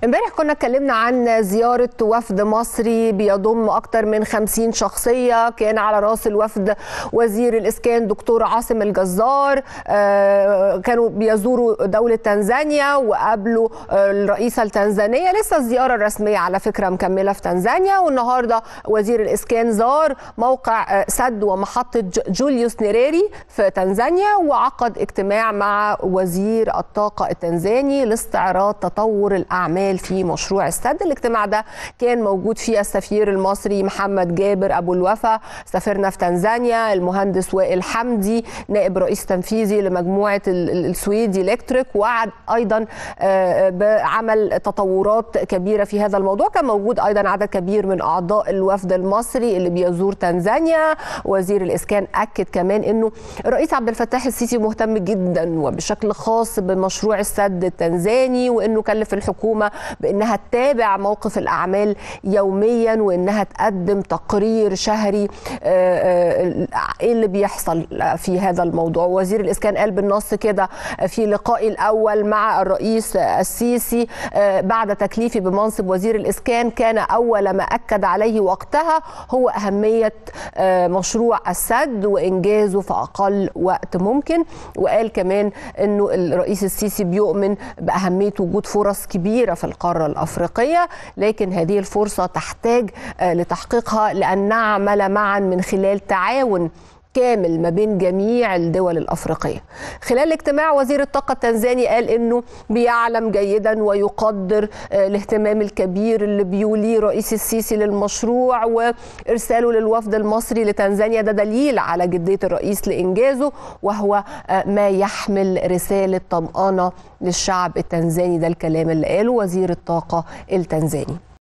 امبارح كنا اتكلمنا عن زيارة وفد مصري بيضم أكثر من 50 شخصية كان على رأس الوفد وزير الإسكان دكتور عاصم الجزار آه، كانوا بيزوروا دولة تنزانيا وقابلوا آه، الرئيسة التنزانية لسه الزيارة الرسمية على فكرة مكملة في تنزانيا والنهاردة وزير الإسكان زار موقع آه، سد ومحطة ج- جوليوس نيريري في تنزانيا وعقد اجتماع مع وزير الطاقة التنزاني لاستعراض تطور الأعمال في مشروع السد الاجتماع ده كان موجود فيه السفير المصري محمد جابر أبو الوفا سفيرنا في تنزانيا المهندس وائل حمدي نائب رئيس تنفيذي لمجموعة ال- ال- السويدي الكتريك وعد أيضا آه، بعمل تطورات كبيرة في هذا الموضوع كان موجود أيضا عدد كبير من أعضاء الوفد المصري اللي بيزور تنزانيا وزير الإسكان أكد كمان أنه الرئيس عبد الفتاح السيسي مهتم جدا وبشكل خاص بمشروع السد التنزاني وأنه كلف الحكومة بأنها تتابع موقف الأعمال يوميا وأنها تقدم تقرير شهري آه، آه، إيه اللي بيحصل في هذا الموضوع وزير الإسكان قال بالنص كده في لقائي الأول مع الرئيس السيسي آه، بعد تكليفي بمنصب وزير الإسكان كان أول ما أكد عليه وقتها هو أهمية آه، مشروع السد وإنجازه في أقل وقت ممكن وقال كمان أنه الرئيس السيسي بيؤمن بأهمية وجود فرص كبيرة في القارة الأفريقية لكن هذه الفرصة تحتاج آه، لتحقيقها لأن نعمل معا من خلال تعاون كامل ما بين جميع الدول الافريقيه. خلال اجتماع وزير الطاقه التنزاني قال انه بيعلم جيدا ويقدر آه، الاهتمام الكبير اللي بيوليه رئيس السيسي للمشروع وارساله للوفد المصري لتنزانيا ده دليل على جديه الرئيس لانجازه وهو آه، ما يحمل رساله طمانه للشعب التنزاني ده الكلام اللي قاله وزير الطاقه التنزاني.